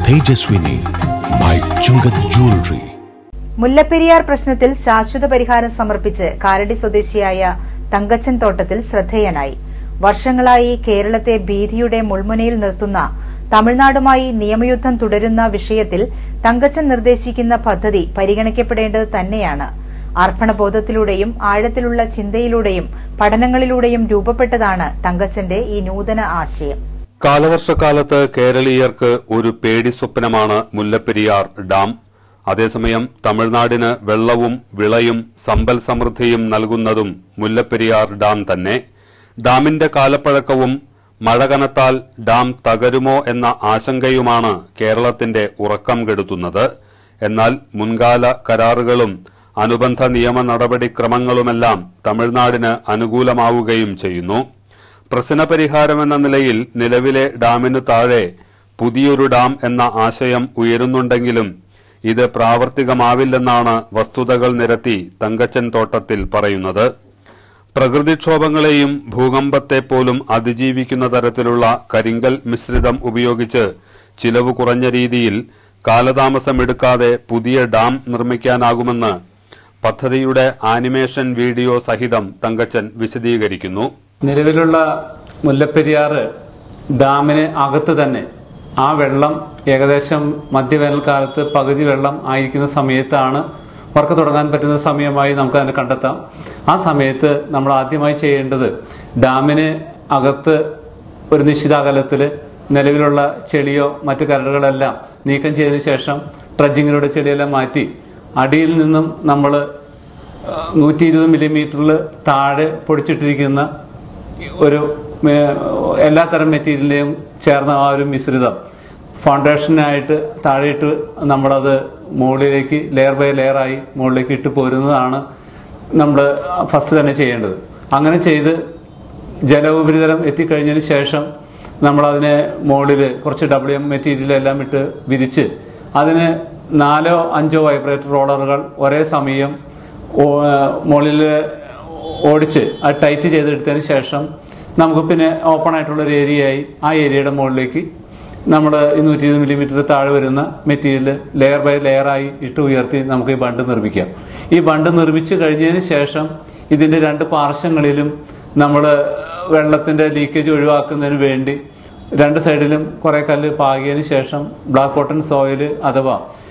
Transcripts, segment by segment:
Tejaswini by Chungath jewellery Mullaperiyar പ്രശ്നത്തിൽ ശാശ്വത പരിഹാരം സമർപ്പിച്ച് കാലടി സ്വദേശിയായ തങ്കച്ചൻ തോട്ടത്തിൽ ശ്രദ്ധേയനായി വർഷങ്ങളായി കേരളത്തെ ഭീതിയുടെ മുൾമുനയിൽ നിർത്തുന്ന തമിഴ്നാടുമായി നിയമയുദ്ധം തുടരുന്ന വിഷയത്തിൽ തങ്കച്ചൻ നിർദ്ദേശിക്കുന്ന പദ്ധതി പരിഗണിക്കപ്പെടേണ്ടത് തന്നെയാണ് അർപ്പണബോധത്തിലൂടെയും ആഴത്തിലുള്ള ചിന്തയിലൂടെയും പഠനങ്ങളിലൂടെയും രൂപപ്പെട്ടതാണ് തങ്കച്ചന്റെ ഈ നൂതന ആശയം കാലവർഷക്കാലത്ത് കേരളീയർക്ക് ഒരു പേടി സ്വപ്നമാണ് മുല്ലപ്പെരിയാർ ഡാം അതേസമയം തമിഴ്നാടിന് വെള്ളവും വിളയും സമ്പൽ സമൃദ്ധിയും നൽകുന്നതും മുല്ലപ്പെരിയാർ ഡാം തന്നെ ഡാമിന്റെ കാലപ്പഴക്കവും മഴ കനത്താൽ ഡാം തകരുമോ എന്ന ആശങ്കയുമാണ് കേരളത്തിന്റെ ഉറക്കം കെടുത്തുന്നത് എന്നാൽ മുൻകാല കരാറുകളും അനുബന്ധ നിയമ നടപടിക്രമങ്ങളുമെല്ലാം തമിഴ്നാടിന് അനുകൂലമാവുകയും ചെയ്യുന്നു പ്രശ്നപരിഹാരമെന്ന നിലയിൽ നിലവിലെ ഡാമിനു താഴെ പുതിയൊരു ഡാം എന്ന ആശയം ഉയരുന്നുണ്ടെങ്കിലും ഇത് പ്രാവർത്തികമാവില്ലെന്നാണ് വസ്തുതകൾ നിരത്തി തങ്കച്ചൻ തോട്ടത്തിൽ പറയുന്നത് പ്രകൃതിക്ഷോഭങ്ങളെയും ഭൂകമ്പത്തെ പോലും അതിജീവിക്കുന്ന തരത്തിലുള്ള കരിങ്കൽ മിശ്രിതം ഉപയോഗിച്ച് ചിലവ് കുറഞ്ഞ രീതിയിൽ കാലതാമസമെടുക്കാതെ പുതിയ ഡാം നിർമ്മിക്കാനാകുമെന്ന് പദ്ധതിയുടെ ആനിമേഷൻ വീഡിയോ സഹിതം തങ്കച്ചൻ വിശദീകരിക്കുന്നു നിലവിലുള്ള മുല്ലപ്പെരിയാറ് ഡാമിന് അകത്ത് തന്നെ ആ വെള്ളം ഏകദേശം മധ്യവേനൽക്കാലത്ത് പകുതി വെള്ളം ആയിരിക്കുന്ന സമയത്താണ് വർക്ക് തുടങ്ങാൻ പറ്റുന്ന സമയമായി നമുക്ക് അതിനെ കണ്ടെത്താം ആ സമയത്ത് നമ്മൾ ആദ്യമായി ചെയ്യേണ്ടത് ഡാമിന് അകത്ത് ഒരു നിശ്ചിത അകലത്തിൽ നിലവിലുള്ള ചെളിയോ മറ്റു കരടുകളെല്ലാം നീക്കം ചെയ്തതിനു ശേഷം ട്രഡ്ജിങ്ങിലൂടെ ചെളിയെല്ലാം മാറ്റി അടിയിൽ നിന്നും നമ്മൾ നൂറ്റി ഇരുപത് മില്ലിമീറ്ററിൽ താഴെ പൊടിച്ചിട്ടിരിക്കുന്ന ഒരു മേ- എല്ലാത്തരം മെറ്റീരിയലിനെയും ചേർന്ന ആ ഒരു മിശ്രിതം ഫൗണ്ടേഷനായിട്ട് താഴെയിട്ട് നമ്മളത് മുകളിലേക്ക് ലെയർ ബൈ ലെയറായി മുകളിലേക്ക് ഇട്ട് പോരുന്നതാണ് നമ്മൾ ഫസ്റ്റ് തന്നെ ചെയ്യേണ്ടത് അങ്ങനെ ചെയ്ത് ജലോപരിതലം എത്തിക്കഴിഞ്ഞതിന് ശേഷം നമ്മളതിനെ മുകളിൽ കുറച്ച് ഡബ്ല്യു എം മെറ്റീരിയൽ എല്ലാം ഇട്ട് വിരിച്ച് അതിന് നാലോ അഞ്ചോ വൈബ്രേറ്റർ റോളറുകൾ ഒരേ സമയം മുകളിൽ ഓടിച്ച് അത് ടൈറ്റ് ചെയ്തെടുത്തതിന് ശേഷം നമുക്ക് പിന്നെ ഓപ്പൺ ആയിട്ടുള്ള ഒരു ഏരിയയായി ആ ഏരിയയുടെ മുകളിലേക്ക് നമ്മൾ ഈ നൂറ്റി ഇരുപത് മില്ലിമീറ്റർ താഴെ വരുന്ന മെറ്റീരിയൽ ലെയർ ബൈ ലെയറായി ഇട്ട് ഉയർത്തി നമുക്ക് ഈ ബണ്ട് നിർമ്മിക്കാം ഈ ബണ്ട് നിർമ്മിച്ച് കഴിഞ്ഞതിന് ശേഷം ഇതിൻ്റെ രണ്ട് പാർശ്വങ്ങളിലും നമ്മൾ വെള്ളത്തിൻ്റെ ലീക്കേജ് ഒഴിവാക്കുന്നതിന് വേണ്ടി രണ്ട് സൈഡിലും കുറേ കല്ല് പാകിയതിന് ശേഷം ബ്ലാക്ക് കോട്ടൺ സോയിൽ അഥവാ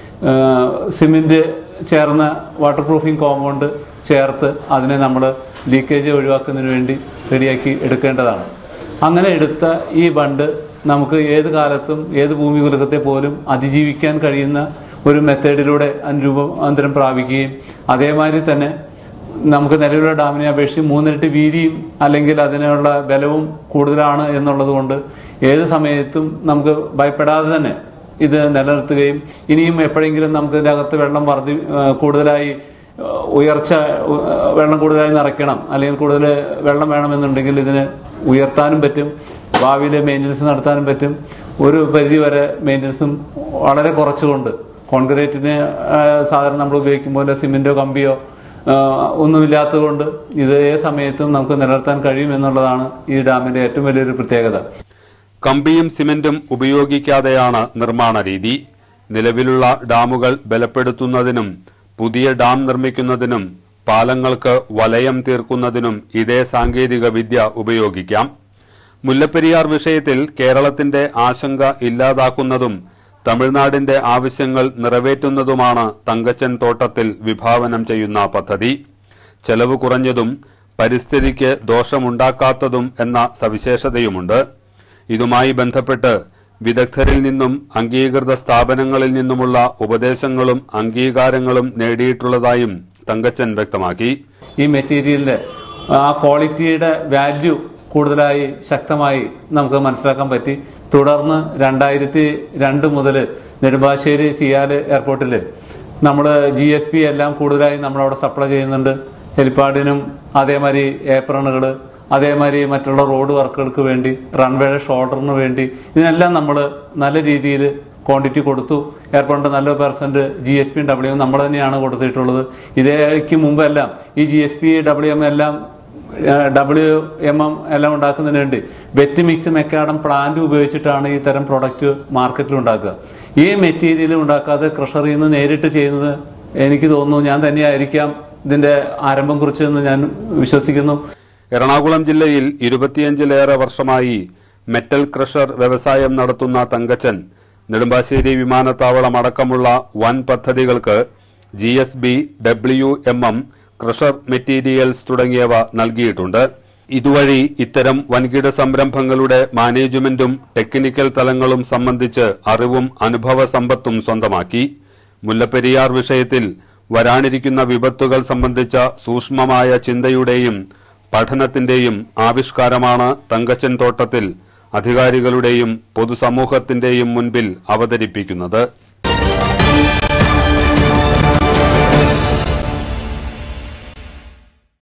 സിമെൻറ്റ് ചേർന്ന വാട്ടർ പ്രൂഫിംഗ് കോമ്പൗണ്ട് ചേർത്ത് അതിനെ നമ്മൾ ലീക്കേജ് ഒഴിവാക്കുന്നതിന് വേണ്ടി റെഡിയാക്കി എടുക്കേണ്ടതാണ് അങ്ങനെ എടുത്ത ഈ ബണ്ട് നമുക്ക് ഏത് കാലത്തും ഏത് ഭൂമി കുലുക്കത്തെ പോലും അതിജീവിക്കാൻ കഴിയുന്ന ഒരു മെത്തേഡിലൂടെ അതിന് രൂപാന്തരം പ്രാപിക്കുകയും അതേമാതിരി തന്നെ നമുക്ക് നിലവിലുള്ള ഡാമിനെ അപേക്ഷിച്ച് മൂന്നിരട്ടി വീതിയും അല്ലെങ്കിൽ അതിനുള്ള ബലവും കൂടുതലാണ് എന്നുള്ളത് കൊണ്ട് ഏത് സമയത്തും നമുക്ക് ഭയപ്പെടാതെ തന്നെ ഇത് നിലനിർത്തുകയും ഇനിയും എപ്പോഴെങ്കിലും നമുക്ക് ഇതിനകത്ത് വെള്ളം വർദ്ധി ആ, കൂടുതലായി ആ, ഉയർച്ച ഉ- വെള്ളം കൂടുതലായി നിറയ്ക്കണം അല്ലെങ്കിൽ കൂടുതൽ വെള്ളം വേണമെന്നുണ്ടെങ്കിൽ ഇതിന് ഉയർത്താനും പറ്റും ഭാവിയിൽ മെയിൻ്റനൻസ് നടത്താനും പറ്റും ഒരു പരിധി വരെ മെയിൻ്റനൻസും വളരെ കുറച്ചുകൊണ്ട് കോൺക്രീറ്റിന് ആ, സാധാരണ നമ്മൾ ഉപയോഗിക്കും പോലെ സിമെൻറ്റോ കമ്പിയോ ആ, ഒന്നുമില്ലാത്തതുകൊണ്ട് ഇത് ഏത് സമയത്തും നമുക്ക് നിലനിർത്താൻ കഴിയും എന്നുള്ളതാണ് ഈ ഡാമിൻ്റെ ഏറ്റവും വലിയൊരു പ്രത്യേകത കമ്പിയും സിമന്റും ഉപയോഗിക്കാതെയാണ് നിർമ്മാണ രീതി നിലവിലുള്ള ഡാമുകൾ ബലപ്പെടുത്തുന്നതിനും പുതിയ ഡാം നിർമ്മിക്കുന്നതിനും പാലങ്ങൾക്ക് വലയം തീർക്കുന്നതിനും ഇതേ സാങ്കേതിക വിദ്യ ഉപയോഗിക്കാം മുല്ലപ്പെരിയാർ വിഷയത്തിൽ കേരളത്തിന്റെ ആശങ്ക ഇല്ലാതാക്കുന്നതും തമിഴ്നാടിന്റെ ആവശ്യങ്ങൾ നിറവേറ്റുന്നതുമാണ് തങ്കച്ചൻ തോട്ടത്തിൽ വിഭാവനം ചെയ്യുന്ന പദ്ധതി ചെലവ് കുറഞ്ഞതും പരിസ്ഥിതിക്ക് ദോഷമുണ്ടാക്കാത്തതും എന്ന സവിശേഷതയുമുണ്ട് ഇതുമായി ബന്ധപ്പെട്ട് വിദഗ്ധരിൽ നിന്നും അംഗീകൃത സ്ഥാപനങ്ങളിൽ നിന്നുമുള്ള ഉപദേശങ്ങളും അംഗീകാരങ്ങളും നേടിയിട്ടുള്ളതായും തങ്കച്ചൻ വ്യക്തമാക്കി ഈ മെറ്റീരിയലിൻ്റെ ആ ക്വാളിറ്റിയുടെ വാല്യൂ കൂടുതലായി ശക്തമായി നമുക്ക് മനസ്സിലാക്കാൻ പറ്റി തുടർന്ന് രണ്ടായിരത്തി രണ്ട് മുതൽ നെടുമ്പാശ്ശേരി സിയാല് എയർപോർട്ടിൽ നമ്മൾ ജി എസ് പി എല്ലാം കൂടുതലായി നമ്മളവിടെ സപ്ലൈ ചെയ്യുന്നുണ്ട് ഹെലിപ്പാഡിനും അതേമാതിരി ഏപ്രണുകൾ അതേമാതിരി മറ്റുള്ള റോഡ് വർക്കുകൾക്ക് വേണ്ടി റൺവേയുടെ ഷോൾഡറിന് വേണ്ടി ഇതിനെല്ലാം നമ്മൾ നല്ല രീതിയിൽ ക്വാണ്ടിറ്റി കൊടുത്തു എയർപോർട്ടിൻ്റെ നല്ല percent G S P W നമ്മൾ തന്നെയാണ് കൊടുത്തിട്ടുള്ളത് ഇതേക്ക് മുമ്പെല്ലാം ഈ G S P W M എല്ലാം ഡബ്ല്യു എം എം എല്ലാം ഉണ്ടാക്കുന്നതിന് വേണ്ടി വെറ്റ് മിക്സ് മെക്കാഡം പ്ലാന്റ് ഉപയോഗിച്ചിട്ടാണ് ഈ തരം പ്രൊഡക്റ്റ് മാർക്കറ്റിൽ ഉണ്ടാക്കുക ഈ മെറ്റീരിയൽ ഉണ്ടാക്കാതെ ക്രഷറിൽ നിന്ന് നേരിട്ട് ചെയ്യുന്നത് എനിക്ക് തോന്നുന്നു ഞാൻ തന്നെയായിരിക്കാം ഇതിന്റെ ആരംഭം കുറിച്ചതെന്ന് ഞാൻ വിശ്വസിക്കുന്നു എറണാകുളം ജില്ലയിൽ ഇരുപത്തിയഞ്ചിലേറെ വർഷമായി മെറ്റൽ ക്രഷർ വ്യവസായം നടത്തുന്ന തങ്കച്ചൻ നെടുമ്പാശ്ശേരി വിമാനത്താവളം അടക്കമുള്ള വൻ പദ്ധതികൾക്ക് G S B W M M crusher materials തുടങ്ങിയവ നൽകിയിട്ടുണ്ട് ഇതുവഴി ഇത്തരം വൻകിട സംരംഭങ്ങളുടെ മാനേജ്മെന്റും ടെക്നിക്കൽ തലങ്ങളും സംബന്ധിച്ച് അറിവും അനുഭവ സമ്പത്തും സ്വന്തമാക്കി മുല്ലപ്പെരിയാർ വിഷയത്തിൽ വരാനിരിക്കുന്ന വിപത്തുകൾ സംബന്ധിച്ച സൂക്ഷ്മമായ ചിന്തയുടെയും പഠനത്തിന്റെയും ആവിഷ്കാരമാണ് തങ്കച്ചൻ തോട്ടത്തിൽ അധികാരികളുടെയും പൊതുസമൂഹത്തിന്റെയും മുൻപിൽ അവതരിപ്പിക്കുന്നത്